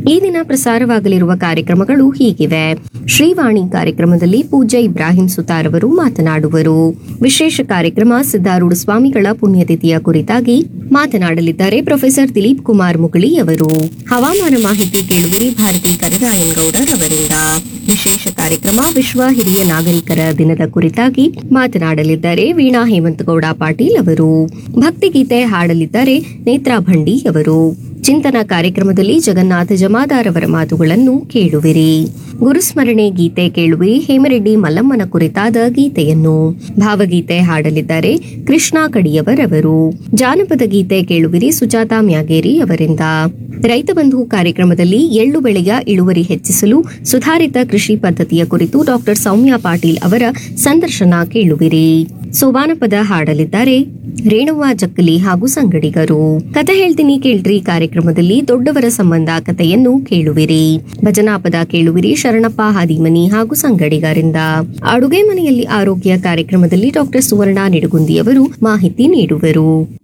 ಈ ದಿನ ಪ್ರಸಾರವಾಗಲಿರುವ ಕಾರ್ಯಕ್ರಮಗಳು ಹೀಗಿವೆ ಶ್ರೀವಾಣಿ ಕಾರ್ಯಕ್ರಮದಲ್ಲಿ ಪೂಜ್ಯ ಇಬ್ರಾಹಿಂ ಸುತಾರ್ ಅವರು ಮಾತನಾಡುವರು ವಿಶೇಷ ಕಾರ್ಯಕ್ರಮ ಸಿದ್ದಾರೂಢ ಸ್ವಾಮಿಗಳ ಪುಣ್ಯತಿಥಿಯ ಕುರಿತಾಗಿ ಮಾತನಾಡಲಿದ್ದಾರೆ ಪ್ರೊಫೆಸರ್ ದಿಲೀಪ್ ಕುಮಾರ್ ಮುಗಳಿ ಅವರು ಹವಾಮಾನ ಮಾಹಿತಿ ಕೇಳುವಿರಿ ಭಾರತಿ ಕರಿರಾಯನ್ ಗೌಡರ್ ಅವರಿಂದ ವಿಶೇಷ ಕಾರ್ಯಕ್ರಮ ವಿಶ್ವ ಹಿರಿಯ ನಾಗರಿಕರ ದಿನದ ಕುರಿತಾಗಿ ಮಾತನಾಡಲಿದ್ದಾರೆ ವೀಣಾ ಹೇಮಂತಗೌಡ ಪಾಟೀಲ್ ಅವರು ಭಕ್ತಿಗೀತೆ ಹಾಡಲಿದ್ದಾರೆ ನೇತ್ರಾ ಭಂಡಿ ಅವರು ಚಿಂತನ ಕಾರ್ಯಕ್ರಮದಲ್ಲಿ ಜಗನ್ನಾಥ ಜಮಾದಾರ್ ಅವರ ಮಾತುಗಳನ್ನು ಕೇಳುವಿರಿ ಗುರುಸ್ಮರಣೆ ಗೀತೆ ಕೇಳುವಿರಿ ಹೇಮರೆಡ್ಡಿ ಮಲ್ಲಮ್ಮನ ಕುರಿತಾದ ಗೀತೆಯನ್ನು ಭಾವಗೀತೆ ಹಾಡಲಿದ್ದಾರೆ ಕೃಷ್ಣ ಕಡಿಯವರವರು ಜಾನಪದ ಗೀತೆ ಕೇಳುವಿರಿ ಸುಜಾತ ಮ್ಯಾಗೇರಿ ಅವರಿಂದ ರೈತ ಬಂಧು ಕಾರ್ಯಕ್ರಮದಲ್ಲಿ ಎಳ್ಳು ಬೆಳೆಯ ಇಳುವರಿ ಹೆಚ್ಚಿಸಲು ಸುಧಾರಿತ ಕೃಷಿ ಪದ್ಧತಿಯ ಕುರಿತು ಡಾಕ್ಟರ್ ಸೌಮ್ಯ ಪಾಟೀಲ್ ಅವರ ಸಂದರ್ಶನ ಕೇಳುವಿರಿ ಸೋಬಾನಪದ ಹಾಡಲಿದ್ದಾರೆ ರೇಣುವ ಜಕ್ಕಲಿ ಹಾಗೂ ಸಂಗಡಿಗರು ಕತೆ ಹೇಳ್ತೀನಿ ಕೇಳ್ರಿ ಕಾರ್ಯಕ್ರಮದಲ್ಲಿ ದೊಡ್ಡವರ ಸಂಬಂಧ ಕಥೆಯನ್ನು ಕೇಳುವಿರಿ ಭಜನಾಪದ ಕೇಳುವಿರಿ ಶರಣಪ್ಪ ಹಾದಿಮನಿ ಹಾಗೂ ಸಂಗಡಿಗರಿಂದ ಅಡುಗೆ ಮನೆಯಲ್ಲಿ ಆರೋಗ್ಯ ಕಾರ್ಯಕ್ರಮದಲ್ಲಿ ಡಾಕ್ಟರ್ ಸುವರ್ಣ ನಿಡುಗುಂದಿ ಅವರು ಮಾಹಿತಿ ನೀಡುವರು